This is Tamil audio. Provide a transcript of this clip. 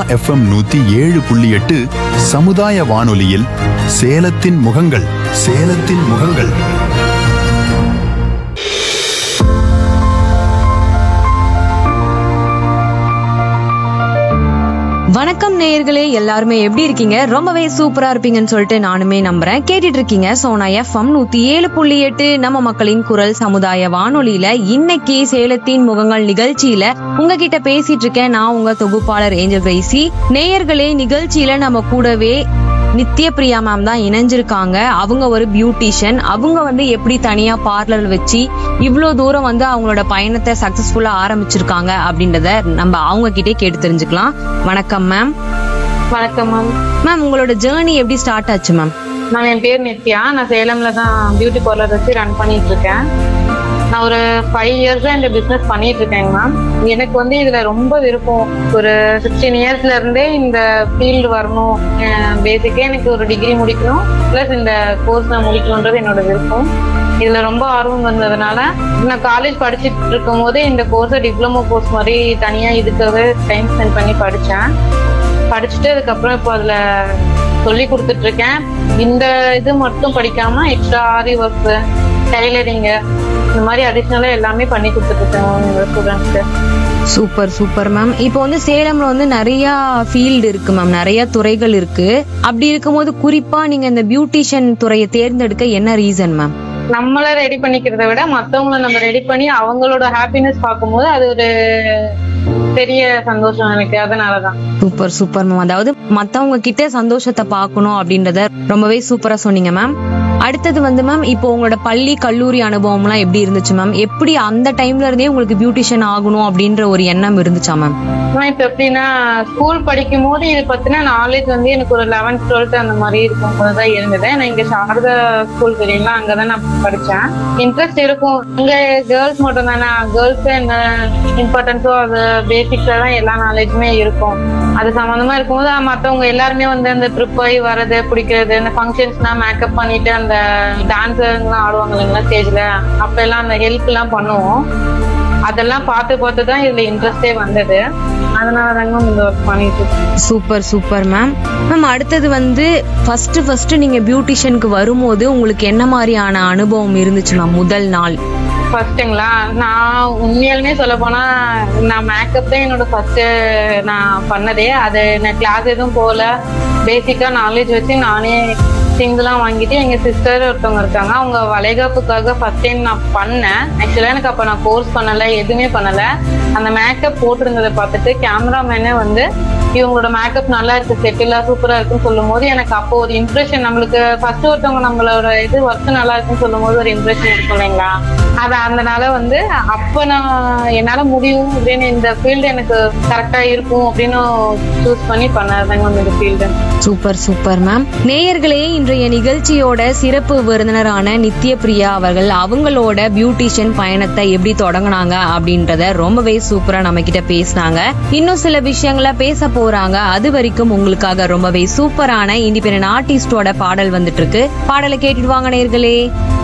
எஃப்எம் நூத்தி ஏழு புள்ளி எட்டு சமுதாய வானொலியில் சேலத்தின் முகங்கள் சேலத்தின் முகங்கள் வணக்கம் நேயர்களே எல்லாருமே எப்படி இருக்கீங்க ரொம்பவே சூப்பரா இருப்பீங்கன்னு சொல்லிட்டு நானுமே நம்புறேன் கேட்டுட்டு இருக்கீங்க சோனா எஃப்எம் நூத்தி ஏழு புள்ளி எட்டு நம்ம மக்களின் குரல் சமுதாய வானொலியில இன்னைக்கு சேலத்தின் முகங்கள் நிகழ்ச்சியில உங்ககிட்ட பேசிட்டு இருக்கேன் நான் உங்க தொகுப்பாளர் ஏஞ்சல் கிரைசி நேயர்களே நிகழ்ச்சியில நம்ம கூடவே நித்ய பிரியா மேம் தான் இணைஞ்சிருக்காங்க அவங்க ஒரு பியூட்டிஷியன் அவங்க வந்து எப்படி தனியா பார்லர் வச்சு இவ்வளோ தூரம் வந்து அவங்களோட பயணத்தை சக்சஸ்ஃபுல்லா ஆரம்பிச்சிருக்காங்க அப்படின்றத நம்ம அவங்க கிட்டே கேட்டு தெரிஞ்சுக்கலாம் வணக்கம் மேம் வணக்கம் மேம் மேம் உங்களோட ஜேர்னி எப்படி ஸ்டார்ட் ஆச்சு மேம் நான் என் பேர் நித்யா நான் சேலம்ல தான் பியூட்டி பார்லர் வச்சு ரன் பண்ணிட்டு இருக்கேன் நான் ஒரு ஃபைவ் இயர்ஸா இந்த பிசினஸ் பண்ணிட்டு இருக்கேங்க மேம் எனக்கு வந்து இதுல ரொம்ப விருப்பம் ஒரு சிக்ஸ்டீன் இயர்ஸ்ல இருந்தே இந்த ஃபீல்டு வரணும் பேசிக்கே எனக்கு ஒரு டிகிரி முடிக்கணும் ப்ளஸ் இந்த கோர்ஸ் நான் முடிக்கணுன்றது என்னோட விருப்பம் இதுல ரொம்ப ஆர்வம் வந்ததுனால நான் காலேஜ் படிச்சுட்டு இருக்கும் போதே இந்த கோர்ஸை டிப்ளமோ கோர்ஸ் மாதிரி தனியா இதுக்காகவே டைம் ஸ்பெண்ட் பண்ணி படிச்சேன் படிச்சுட்டு அதுக்கப்புறம் இப்போ அதுல சொல்லி கொடுத்துட்டு இருக்கேன் இந்த இது மட்டும் படிக்காம எக்ஸ்ட்ரா ஆரி ஒர்க் டைலரிங் இந்த மாதிரி அடிஷ்னலா எல்லாமே பண்ணி கொடுத்துட்டு இருக்கேன் ஸ்டூடெண்ட்ஸ்க்கு சூப்பர் சூப்பர் மேம் இப்போ வந்து சேலம்ல வந்து நிறைய ஃபீல்டு இருக்கு மேம் நிறைய துறைகள் இருக்கு அப்படி இருக்கும்போது குறிப்பா நீங்க இந்த பியூட்டிஷியன் துறையை தேர்ந்தெடுக்க என்ன ரீசன் மேம் நம்மள ரெடி பண்ணிக்கிறத விட மத்தவங்கள நம்ம ரெடி பண்ணி அவங்களோட ஹாப்பினஸ் பார்க்கும்போது அது ஒரு பெரிய சந்தோஷம் எனக்கு அதனாலதான் சூப்பர் சூப்பர் மேம் அதாவது மத்தவங்க கிட்ட சந்தோஷத்தை பார்க்கணும் அப்படின்றத ரொம்பவே சூப்பரா சொன்னீங்க மேம் அடுத்தது வந்து மேம் இப்போ உங்களோட பள்ளி கல்லூரி அனுபவம்லாம் எப்படி இருந்துச்சு மேம் எப்படி அந்த டைம்ல இருந்தே உங்களுக்கு பியூட்டிஷியன் ஆகணும் அப்படின்ற ஒரு எண்ணம் இருந்துச்சா மேம் நான் இப்ப எப்படின்னா ஸ்கூல் படிக்கும் போது இது பத்தின நாலேஜ் வந்து எனக்கு ஒரு லெவன்த் டுவெல்த் அந்த மாதிரி இருக்கும் போதுதான் இருந்தது நான் இங்க சாரதா ஸ்கூல் தெரியுங்களா அங்கதான் நான் படிச்சேன் இன்ட்ரெஸ்ட் இருக்கும் இங்க கேர்ள்ஸ் மட்டும் தானே கேர்ள்ஸ் என்ன இம்பார்ட்டன்ஸோ அது பேசிக்ஸ்ல தான் எல்லா நாலேஜுமே இருக்கும் அது சம்பந்தமா இருக்கும்போது மத்தவங்க எல்லாருமே வந்து அந்த ட்ரிப் போய் வர்றது பிடிக்கிறது இந்த ஃபங்க்ஷன்ஸ்லாம் மேக்கப் பண்ணிட்டு அந்த டான்ஸர்லாம் ஆடுவாங்க இல்லைங்களா ஸ்டேஜ்ல அப்ப எல்லாம் அந்த ஹெல்ப் எல்லாம் பண்ணுவோம் அதெல்லாம் பார்த்து பார்த்து தான் இதுல இன்ட்ரெஸ்டே வந்தது அதனால தாங்க இந்த ஒர்க் பண்ணிட்டு இருக்கேன் சூப்பர் சூப்பர் மேம் மேம் அடுத்தது வந்து ஃபர்ஸ்ட் ஃபர்ஸ்ட் நீங்க பியூட்டிஷியனுக்கு வரும்போது உங்களுக்கு என்ன மாதிரியான அனுபவம் இருந்துச்சு மேம் முதல் நாள் ஃபர்ஸ்ட்டுங்களா நான் உண்மையாலுமே சொல்ல போனா நான் மேக்கப் தான் என்னோட ஃபர்ஸ்ட் நான் பண்ணதே அது நான் கிளாஸ் எதுவும் போகல பேசிக்கா நாலேஜ் வச்சு நானே சிங்கிளா வாங்கிட்டு எங்க சிஸ்டர் ஒருத்தவங்க இருக்காங்க அவங்க வளைகாப்புக்காக ஃபர்ஸ்ட் டைம் நான் பண்ணேன் ஆக்சுவலா எனக்கு அப்ப நான் கோர்ஸ் பண்ணல எதுவுமே பண்ணல அந்த மேக்கப் போட்டிருந்ததை பார்த்துட்டு கேமராமேனே வந்து இவங்களோட மேக்கப் நல்லா இருக்கு செட்டிலா சூப்பரா இருக்குன்னு சொல்லும் போது எனக்கு அப்போ ஒரு இம்ப்ரெஷன் நம்மளுக்கு ஃபர்ஸ்ட் ஒருத்தவங்க நம்மளோட இது ஒர்க் நல்லா இருக்குன்னு சொல்லும் போது ஒரு இம்ப்ரெஷன் இருக்கும் இல்லைங்களா அது அதனால வந்து அப்ப நான் என்னால முடியும் அப்படின்னு இந்த ஃபீல்டு எனக்கு கரெக்டா இருக்கும் அப்படின்னு சூஸ் பண்ணி பண்ணாதாங்க வந்து இந்த ஃபீல்டு சூப்பர் சூப்பர் மேம் நேயர்களே இன்றைய நிகழ்ச்சியோட சிறப்பு விருந்தினரான நித்ய பிரியா அவர்கள் அவங்களோட பியூட்டிஷியன் பயணத்தை எப்படி தொடங்குனாங்க அப்படின்றத ரொம்பவே சூப்பரா நம்ம கிட்ட பேசினாங்க இன்னும் சில விஷயங்களை பேச போறாங்க அது வரைக்கும் உங்களுக்காக ரொம்பவே சூப்பரான இண்டிபெண்டன்ட் ஆர்டிஸ்டோட பாடல் வந்துட்டு இருக்கு பாடலை கேட்டுட்டு வாங்க நேயர்களே